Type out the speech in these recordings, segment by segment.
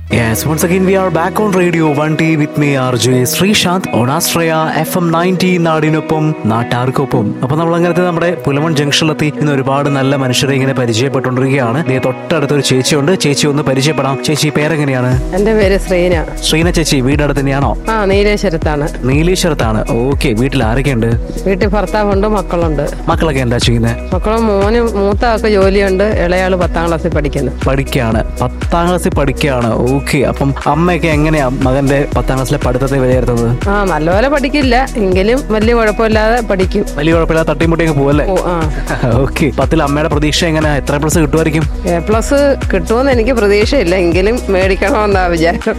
Yes, once again we are back on Radio 1T with me RJ Sreesanth on Astraya FM 90 നാടിനൊപ്പം നാട്ടാർക്കൊപ്പം അപ്പൊ നമ്മൾ അങ്ങനത്തെ നമ്മുടെ പുലമൺ ജംഗ്ഷനിലെത്തി ഇന്ന് ഒരുപാട് നല്ല മനുഷ്യരെ ഇങ്ങനെ പരിചയപ്പെട്ടുകൊണ്ടിരിക്കുകയാണ് ദേ തൊട്ടടുത്തൊരു ചേച്ചിയുണ്ട് ചേച്ചി ഒന്ന് പരിചയപ്പെടാം ചേച്ചി പേരെങ്ങനെയാണ് എന്റെ പേര് ശ്രീന ശ്രീന ചേച്ചി വീടടുത്ത് തന്നെയാണോ ആ നീലേശ്വരത്താണ് നീലീശ്വരത്താണ് ഓക്കെ വീട്ടിൽ ആരൊക്കെയുണ്ട് വീട്ടിൽ ഭർത്താവുണ്ട് മക്കളുണ്ട് മക്കളൊക്കെ എന്താ ചെയ്യുന്നത് മക്കളും മോന് മൂത്ത ആൾക്ക് ജോലിയുണ്ട് ഇളയാള് പത്താം ക്ലാസ്സിൽ പഠിക്കുന്നു പഠിക്കുകയാണ് പത്താം ക്ലാസ്സിൽ പഠിക്കുകയാണ് ഓക്കെ അപ്പം അമ്മയൊക്കെ എങ്ങനെയാ മകന്റെ പത്താം ക്ലാസ്സിലെ പഠിത്തത്തെ വിലയിരുത്തുന്നത് ആ നല്ലപോലെ പഠിക്കില്ല എങ്കിലും വലിയ കുഴപ്പമില്ലാതെ പഠിക്കും വലിയ കുഴപ്പമില്ല തട്ടിമുട്ടിയൊക്കെ പോവല്ലേ ഓ ആ ഓക്കെ പത്തിൽ അമ്മയുടെ പ്രതീക്ഷ എങ്ങനെ എത്ര പ്ലസ് കിട്ടുമായിരിക്കും എ പ്ലസ് കിട്ടുമെന്ന് എനിക്ക് പ്രതീക്ഷയില്ല എങ്കിലും മേടിക്കണമെന്നാ വിചാരം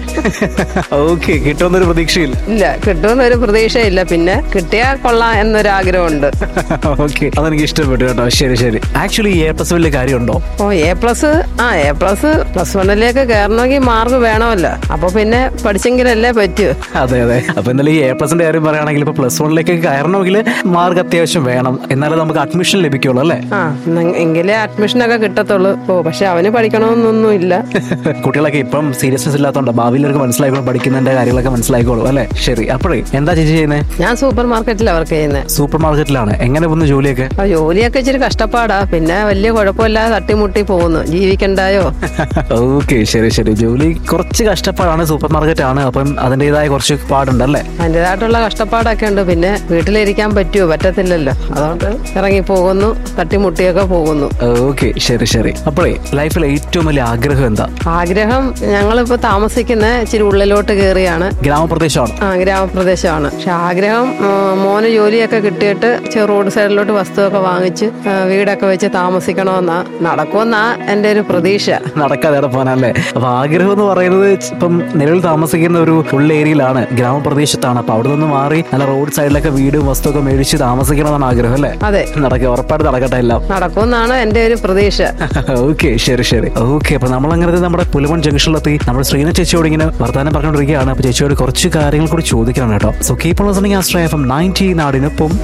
ഓക്കെ കിട്ടുമെന്നൊരു പ്രതീക്ഷയില്ല ഇല്ല കിട്ടുമെന്നൊരു പ്രതീക്ഷയില്ല പിന്നെ കിട്ടിയാൽ കൊള്ളാം എന്നൊരാഗ്രഹമുണ്ട് ഓക്കെ അതെനിക്ക് ഇഷ്ടപ്പെട്ടു കേട്ടോ ശരി ശരി ആക്ച്വലി എ പ്ലസ് വലിയ കാര്യമുണ്ടോ ഓ എ പ്ലസ് ആ എ പ്ലസ് പ്ലസ് വണ്ണിലേക്ക് കയറണമെങ്കിൽ മാർക്ക് വേണമല്ലോ അപ്പൊ പിന്നെ പഠിച്ചെങ്കിലല്ലേ പറ്റൂ അതെ അതെ അപ്പൊ എന്നാലും ഈ എ പ്ലസിന്റെ കാര്യം പറയുകയാണെങ്കിൽ ഇപ്പൊ പ്ലസ് വണ്ണിലേക്ക് കയറണമെങ്കിൽ മാർക്ക് അത്യാവശ്യം വേണം എന്നാലേ നമുക്ക് അഡ്മിഷൻ ലഭിക്കുള്ളൂ അല്ലേ ആ ന- എങ്കിലേ അഡ്മിഷനൊക്കെ കിട്ടത്തുള്ളൂ ഓ പക്ഷെ അവന് പഠിക്കണമെന്നൊന്നും ഇല്ല കുട്ടികളൊക്കെ ഇപ്പം സീരിയസ്നെസ് ഇല്ലാത്തതുകൊണ്ട് ഭാവിയിൽ അവർക്ക് മനസ്സിലായിക്കോളും പഠിക്കുന്നതിന്റെ കാര്യങ്ങളൊക്കെ മനസ്സിലായിക്കോളും അല്ലേ ശരി അപ്പോഴേ എന്താ ചേച്ചി ചെയ്യുന്നത് ഞാൻ സൂപ്പർ മാർക്കറ്റിലാണ് വർക്ക് ചെയ്യുന്നത് സൂപ്പർ മാർക്കറ്റിലാണ് എങ്ങനെ പോകുന്നു ജോലിയൊക്കെ ആ ജോലിയൊക്കെ ഇച്ചിരി കഷ്ടപ്പാടാ പിന്നെ വലിയ കുഴപ്പമില്ലാതെ തട്ടിമുട്ടി പോകുന്നു ജീവിക്കണ്ടായോ ഓക്കെ ശരി ശരി ജോലി കുറച്ച് കഷ്ടപ്പാടാണ് സൂപ്പർ മാർക്കറ്റ് ആണ് അപ്പം അതിൻ്റെതായ കുറച്ച് പാടുണ്ടല്ലേ അതിൻ്റെതായിട്ടുള്ള കഷ്ടപ്പാടൊക്കെ ഉണ്ട് പിന്നെ വീട്ടിലിരിക്കാൻ പറ്റുമോ പറ്റത്തില്ലല്ലോ അതുകൊണ്ട് ഇറങ്ങി പോകുന്നു തട്ടിമുട്ടിയൊക്കെ പോകുന്നു ഓക്കെ ശരി ശരി അപ്പോഴേ ലൈഫിൽ ഏറ്റവും വലിയ ആഗ്രഹം എന്താ ആഗ്രഹം ഞങ്ങളിപ്പോൾ താമസിക്കുന്ന ഇച്ചിരി ഉള്ളിലോട്ട് കയറിയാണ് ഗ്രാമപ്രദേശമാണ് ആ ഗ്രാമപ്രദേശമാണ് പക്ഷെ ആഗ്രഹം ആ, മോന് ജോലിയൊക്കെ കിട്ടിയിട്ട് ചെ- റോഡ് സൈഡിലോട്ട് വസ്തുവൊക്കെ വാങ്ങിച്ച് ആ, വീടൊക്കെ വെച്ച് താമസിക്കണമെന്നാ നടക്കുമെന്നാ എൻ്റെ ഒരു പ്രതീക്ഷ നടക്കാതെ അവിടെ പോകാനല്ലേ അപ്പൊ ആഗ്രഹം എന്ന് പറയുന്നത് ഇപ്പം നിലവിൽ താമസിക്കുന്ന ഒരു ഉള്ള ഏരിയയിലാണ് ഗ്രാമപ്രദേശത്താണ് അപ്പൊ അവിടെ നിന്ന് മാറി നല്ല റോഡ് സൈഡിലൊക്കെ വീടും വസ്തുവൊക്കെ മേടിച്ച് താമസിക്കണമെന്നാണ് ആഗ്രഹം അല്ലേ അതെ നടക്കുക ഉറപ്പായിട്ട് നടക്കട്ടെ എല്ലാം നടക്കുമെന്നാണ് എൻ്റെ ഒരു പ്രതീക്ഷ ഓക്കെ ശരി ശരി ഓക്കെ അപ്പൊ നമ്മൾ അങ്ങനത്തെ നമ്മുടെ പുലമൺ ജംഗ്ഷനിലെത്തി നമ്മുടെ ശ്രീന ചേച്ചിയോട് ഇങ്ങനെ വർത്താനം പറഞ്ഞുകൊണ്ടിരിക്കുകയാണ് അപ്പൊ ചേച്ചിയോട് കുറച്ച് കാര്യങ്ങൾ കൂടി ചോദിക്കണം കേട്ടോ സോ കീപ്പ് ലിസണിംഗ് ആസ്ട്രയ എഫ് എം നയൻറ്റി നാടിനൊപ്പം